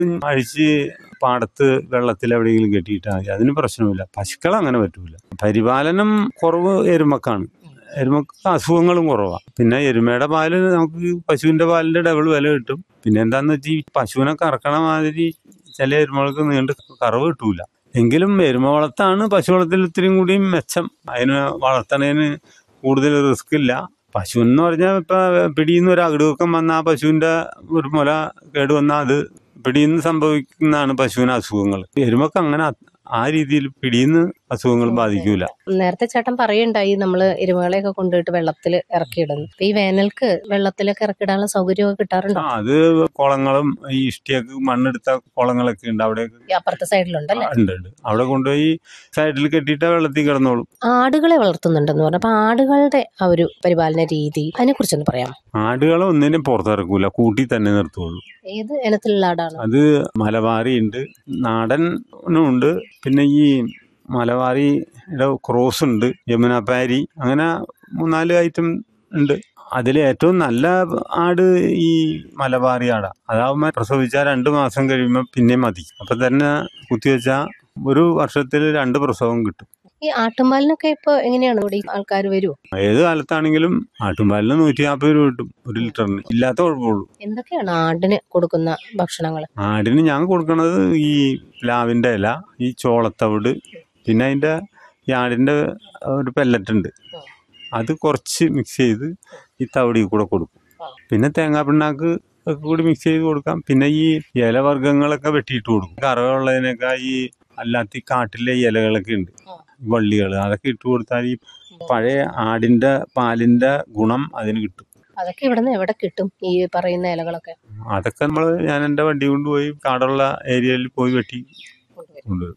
അഴിച്ച് പാടത്ത് വെള്ളത്തിൽ എവിടെയെങ്കിലും കെട്ടിയിട്ടാൽ മതി അതിന് പ്രശ്നമില്ല പശുക്കൾ അങ്ങനെ പറ്റൂല പരിപാലനം കുറവ് എരുമക്കാണ് എരുമക്ക് അസുഖങ്ങളും കുറവാണ് പിന്നെ എരുമയുടെ പാല് നമുക്ക് പശുവിന്റെ പാലിന്റെ ഡബിൾ വില കിട്ടും പിന്നെ എന്താന്ന് വെച്ചാൽ ഈ പശുവിനെ കറക്കണ മാതിരി ചില എരുമകൾക്ക് നീണ്ട് കറവ് കിട്ടൂല എങ്കിലും എരുമ വളർത്താണ് പശു വളർത്തൽ ഇത്തിരിയും കൂടിയും മെച്ചം അതിന് വളർത്തണതിന് കൂടുതൽ റിസ്ക് ഇല്ല പശു എന്ന് പറഞ്ഞാൽ ഇപ്പൊ പിടിയുന്ന ഒരു അകിടുവക്കം വന്ന ആ പശുവിന്റെ ഒരു മുല കേട് വന്നാൽ അത് പിടിയിന്ന് സംഭവിക്കുന്നതാണ് പശുവിന് അസുഖങ്ങൾ എരുമക്ക് അങ്ങനെ ആ- ആ രീതിയിൽ പിടിയിന്ന് അസുഖങ്ങൾ ബാധിക്കൂല നേരത്തെ ചേട്ടൻ പറയുണ്ടായി നമ്മള് എരുമകളെയൊക്കെ കൊണ്ടുപോയിട്ട് വെള്ളത്തിൽ ഇറക്കിയിടുന്നു അപ്പൊ ഈ വേനൽക്ക് വെള്ളത്തിലൊക്കെ ഇറക്കിയിടാനുള്ള സൗകര്യമൊക്കെ കിട്ടാറുണ്ടോ ആ, അത് കുളങ്ങളും ഈ ഇഷ്ടിയൊക്കെ മണ്ണെടുത്ത കുളങ്ങളൊക്കെ ഉണ്ട് അവിടെ ഈ അപ്പുറത്തെ സൈഡിലുണ്ടല്ലേ ഉണ്ട് ഉണ്ട് അവിടെ കൊണ്ടുപോയി സൈഡിൽ കെട്ടിയിട്ട് വെള്ളത്തിൽ കിടന്നോളും ആടുകളെ വളർത്തുന്നുണ്ടെന്ന് പറഞ്ഞു അപ്പൊ ആടുകളുടെ ആ ഒരു പരിപാലന രീതി അതിനെ കുറിച്ചൊന്ന് പറയാം ആടുകളെ ഒന്നിനും പുറത്തിറക്കൂല കൂട്ടി തന്നെ നിർത്തുള്ളൂ ഏത് ഇനത്തിലുള്ള ആടാണ് അത് മലബാറി ഉണ്ട് നാടനും ഉണ്ട് പിന്നെ ഈ മലബാറിയുടെ ക്രോസ് ഉണ്ട് യമുനാപ്പാരി അങ്ങനെ മൂന്നാല് ഐറ്റം ഉണ്ട് അതിൽ ഏറ്റവും നല്ല ആട് ഈ മലബാറി ആടാ അതാവുമ്പോൾ പ്രസവിച്ചാൽ രണ്ട് മാസം കഴിയുമ്പോൾ പിന്നെ മതി അപ്പം തന്നെ കുത്തിവെച്ചാൽ ഒരു വർഷത്തിൽ രണ്ട് പ്രസവം കിട്ടും ഈ ആട്ടുംപാലിനൊക്കെ ഇപ്പൊ എങ്ങനെയാണ് ഇവിടെ ആൾക്കാർ വരുമോ ഏത് കാലത്താണെങ്കിലും ആട്ടുംപാലിന് നൂറ്റി നാൽപ്പത് രൂപ കിട്ടും ഒരു ലിറ്ററിന് ഇല്ലാത്ത കുഴപ്പമുള്ളൂ എന്തൊക്കെയാണ് ആടിന് കൊടുക്കുന്ന ഭക്ഷണങ്ങൾ ആടിന് ഞാൻ കൊടുക്കണത് ഈ പ്ലാവിൻ്റെ ഇല ഈ ചോളത്തവിട് പിന്നെ അതിൻ്റെ ഈ ആടിൻ്റെ ഒരു പെല്ലറ്റ് ഉണ്ട് അത് കുറച്ച് മിക്സ് ചെയ്ത് ഈ തവിടിൽ കൂടെ കൊടുക്കും പിന്നെ തേങ്ങാ പിണ്ണാക്ക് ഒക്കെ കൂടി മിക്സ് ചെയ്ത് കൊടുക്കാം പിന്നെ ഈ ഇലവർഗ്ഗങ്ങളൊക്കെ വെട്ടിയിട്ട് കൊടുക്കും കറവുള്ളതിനൊക്കെ ഈ അല്ലാത്ത ഈ കാട്ടിലെ ഇലകളൊക്കെ ഉണ്ട് വള്ളികൾ അതൊക്കെ ഇട്ട് കൊടുത്താൽ ഈ പഴയ ആടിൻ്റെ പാലിൻ്റെ ഗുണം അതിന് കിട്ടും അതൊക്കെ ഇവിടുന്ന് എവിടെ കിട്ടും ഈ പറയുന്ന ഇലകളൊക്കെ അതൊക്കെ നമ്മൾ ഞാൻ എൻ്റെ വണ്ടി കൊണ്ടുപോയി കാടുള്ള ഏരിയയിൽ പോയി വെട്ടി കൊണ്ടുവരും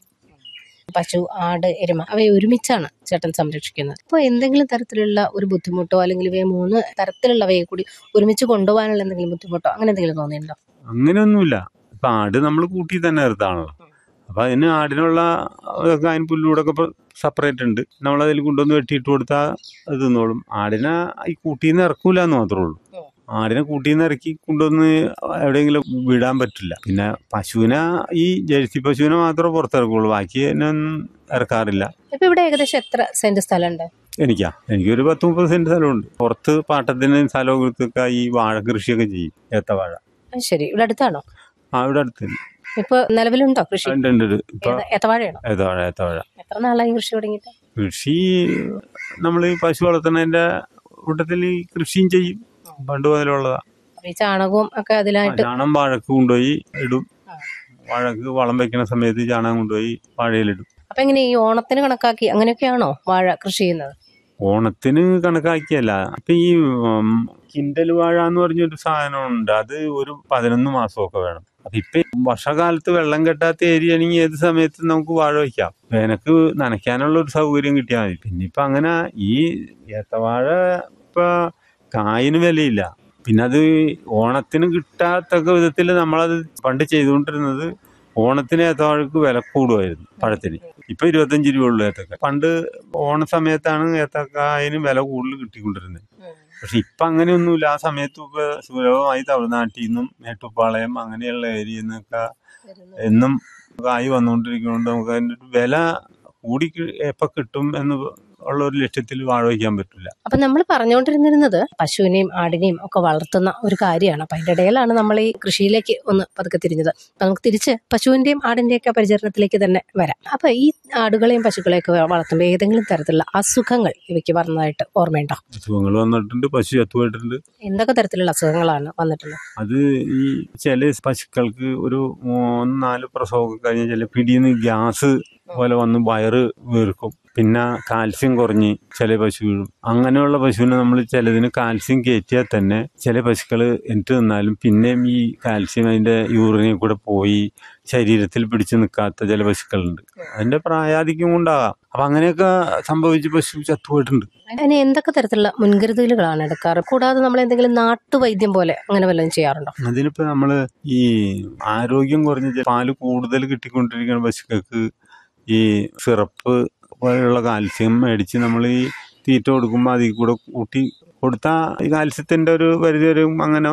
പശു ആട് എരുമ അവയെ ഒരുമിച്ചാണ് ചേട്ടൻ സംരക്ഷിക്കുന്നത് അപ്പോൾ എന്തെങ്കിലും തരത്തിലുള്ള ഒരു ബുദ്ധിമുട്ടോ അല്ലെങ്കിൽ ഇവയെ മൂന്ന് തരത്തിലുള്ളവയെ കൂടി ഒരുമിച്ച് കൊണ്ടുപോകാനുള്ള എന്തെങ്കിലും ബുദ്ധിമുട്ടോ അങ്ങനെ എന്തെങ്കിലും തോന്നിയിട്ടുണ്ടോ അങ്ങനെയൊന്നുമില്ല ഇപ്പൊ ആട് നമ്മൾ കൂട്ടി തന്നെ നിർത്താണല്ലോ അപ്പൊ അതിന് ആടിനുള്ള അതൊക്കെ അതിന് പുല്ലൂടൊക്കെ സെപ്പറേറ്റ് ഉണ്ട് നമ്മൾ അതിൽ കൊണ്ടുവന്ന് വെട്ടിയിട്ട് കൊടുത്താൽ അത് തിന്നോളും ആടിനെ ഈ കൂട്ടിന്ന് ഇറക്കൂല എന്ന് മാത്രമേ ഉള്ളൂ ആടിനെ കൂട്ടിന്ന് ഇറക്കി കൊണ്ടുവന്ന് എവിടെയെങ്കിലും വിടാൻ പറ്റില്ല പിന്നെ പശുവിനെ ഈ ജേഴ്സി പശുവിനെ മാത്രമേ പുറത്തിറക്കുള്ളൂ ബാക്കി ഒന്നും ഇറക്കാറില്ല ഇപ്പൊ ഇവിടെ ഏകദേശം എത്ര സെന്റ് സ്ഥലമുണ്ട് എനിക്കാ എനിക്കൊരു പത്ത് മുപ്പത് സെന്റ് സ്ഥലമുണ്ട് പുറത്ത് പാട്ടത്തിന് സ്ഥലം കൊടുത്തൊക്കെ ഈ വാഴ കൃഷിയൊക്കെ ചെയ്യും ഏത്തവാഴ അത് ശരി ഇവിടെ അടുത്താണോ ആ ഇവിടെ അടുത്ത് ഇപ്പൊ നിലവിലുണ്ടോ കൃഷി ഉണ്ട് ഉണ്ട് ഉണ്ട്. ഇപ്പൊ ഏത- ഏത്തവാഴയാണോ ഏത്തവാഴ ഏത്തവാഴ എത്ര നാളായി കൃഷി തുടങ്ങിയിട്ട് കൃഷി നമ്മൾ ഈ പശു വളർത്തുന്നതിന്റെ കൂട്ടത്തിൽ ഈ കൃഷിയും ചെയ്യും പണ്ട് മുതലുള്ളതാ അപ്പൊ ഈ ചാണകവും ഒക്കെ അതിലായിട്ട് ചാണം വാഴക്ക് കൊണ്ടുപോയി ഇടും വാഴക്ക് വളം വെക്കുന്ന സമയത്ത് ചാണകം കൊണ്ടുപോയി വാഴയിലിടും അപ്പൊ എങ്ങനെ ഈ ഓണത്തിന് കണക്കാക്കി അങ്ങനെയൊക്കെയാണോ വാഴ കൃഷി ചെയ്യുന്നത് ഓണത്തിന് കണക്കാക്കിയല്ല ഇപ്പൊ ഈ ഉം, കിൻഡൽ വാഴ എന്ന് പറഞ്ഞൊരു സാധനമുണ്ട് അത് ഒരു പതിനൊന്ന് മാസമൊക്കെ വേണം അപ്പൊ ഇപ്പൊ ഈ വർഷകാലത്ത് വെള്ളം കെട്ടാത്ത ഏരിയ ആണെങ്കിൽ ഏത് സമയത്ത് നമുക്ക് വാഴ വയ്ക്കാം വേനക്ക് നനയ്ക്കാനുള്ള ഒരു സൗകര്യം കിട്ടിയാൽ മതി പിന്നെ ഇപ്പൊ അങ്ങനെ ഈ ഏത്തവാഴ ഇപ്പൊ കായിന് വിലയില്ല പിന്നെ അത് ഓണത്തിന് കിട്ടാത്തക്ക വിധത്തിൽ നമ്മളത് പണ്ട് ചെയ്തുകൊണ്ടിരുന്നത് ഓണത്തിന് ഏത്തവാഴക്ക് വില കൂടുമായിരുന്നു പഴത്തിന് ഇപ്പൊ ഇരുപത്തഞ്ച് രൂപ ഉള്ളു ഏത്തക്ക പണ്ട് ഓണ സമയത്താണ് ഏത്തക്കായന് വില കൂടുതൽ കിട്ടിക്കൊണ്ടിരുന്നത് പക്ഷെ ഇപ്പൊ അങ്ങനെയൊന്നുമില്ല ആ സമയത്ത് ഇപ്പൊ സുലഭമായി തമിഴ്നാട്ടിൽ നിന്നും മേട്ടുപ്പാളയം അങ്ങനെയുള്ള ഏരിയയിൽ നിന്നൊക്കെ എന്നും കായ് വന്നുകൊണ്ടിരിക്കുന്നതുകൊണ്ട് നമുക്ക് അതിന്റെ ഒരു വില കൂടി കി- എപ്പോ കിട്ടും എന്ന് ഉള്ള ഒരു ലക്ഷ്യത്തിൽ വാഴ വയ്ക്കാൻ പറ്റില്ല അപ്പൊ നമ്മൾ പറഞ്ഞുകൊണ്ടിരുന്നിരുന്നത് പശുവിനെയും ആടിനെയും ഒക്കെ വളർത്തുന്ന ഒരു കാര്യമാണ് അപ്പൊ അതിന്റെ ഇടയിലാണ് നമ്മൾ ഈ കൃഷിയിലേക്ക് ഒന്ന് പതുക്കെ തിരിഞ്ഞത് അപ്പൊ നമുക്ക് തിരിച്ച് പശുവിന്റെയും ആടിന്റെയും ഒക്കെ പരിചരണത്തിലേക്ക് തന്നെ വരാം അപ്പൊ ഈ ആടുകളെയും പശുക്കളെയും ഒക്കെ വളർത്തുമ്പോൾ ഏതെങ്കിലും തരത്തിലുള്ള അസുഖങ്ങൾ ഇവയ്ക്ക് വന്നതായിട്ട് ഓർമ്മയുണ്ടോ അസുഖങ്ങൾ വന്നിട്ടുണ്ട് പശു ചത്തുപോയിട്ടുണ്ട് എന്തൊക്കെ തരത്തിലുള്ള അസുഖങ്ങളാണ് വന്നിട്ടുള്ളത് അത് ഈ ചില പശുക്കൾക്ക് ഒരു മൂന്ന് നാല് പ്രസവമൊക്കെ കഴിഞ്ഞ് ചില പിടിയിൽ നിന്ന് ഗ്യാസ് പോലെ വന്ന് വയറ് വീർക്കും പിന്നെ കാൽസ്യം കുറഞ്ഞ് ചില പശു വീഴും അങ്ങനെയുള്ള പശുവിനെ നമ്മൾ ചിലതിന് കാൽസ്യം കയറ്റിയാൽ തന്നെ ചില പശുക്കൾ എനിക്ക് നിന്നാലും പിന്നെയും ഈ കാൽസ്യം അതിന്റെ യൂറിനിൽ കൂടെ പോയി ശരീരത്തിൽ പിടിച്ചു നിൽക്കാത്ത ചില പശുക്കളുണ്ട് അതിന്റെ പ്രായാധിക്യം കൊണ്ടാകാം അപ്പൊ അങ്ങനെയൊക്കെ സംഭവിച്ച് പശു ചത്തുപോയിട്ടുണ്ട് അതിന് എന്തൊക്കെ തരത്തിലുള്ള മുൻകരുതലുകളാണ് എടുക്കാറ് കൂടാതെ നമ്മൾ എന്തെങ്കിലും നാട്ടുവൈദ്യം പോലെ അങ്ങനെ വല്ലതും ചെയ്യാറുണ്ടോ അതിനിപ്പോ നമ്മള് ഈ ആരോഗ്യം കുറഞ്ഞ ചെ- പാല് കൂടുതൽ കിട്ടിക്കൊണ്ടിരിക്കുന്ന പശുക്കൾക്ക് ഈ സിറപ്പ് പോലെയുള്ള കാൽസ്യം മേടിച്ച് നമ്മൾ ഈ തീറ്റ കൊടുക്കുമ്പോൾ അതിൽ കൂടെ കൂട്ടി കൊടുത്താൽ ഈ കാൽസ്യത്തിന്റെ ഒരു പരിധി വരും അങ്ങനെ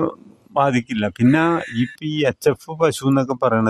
ബാധിക്കില്ല പിന്നെ ഈ ഈ എച്ച് എഫ് പശു എന്നൊക്കെ പറയണത്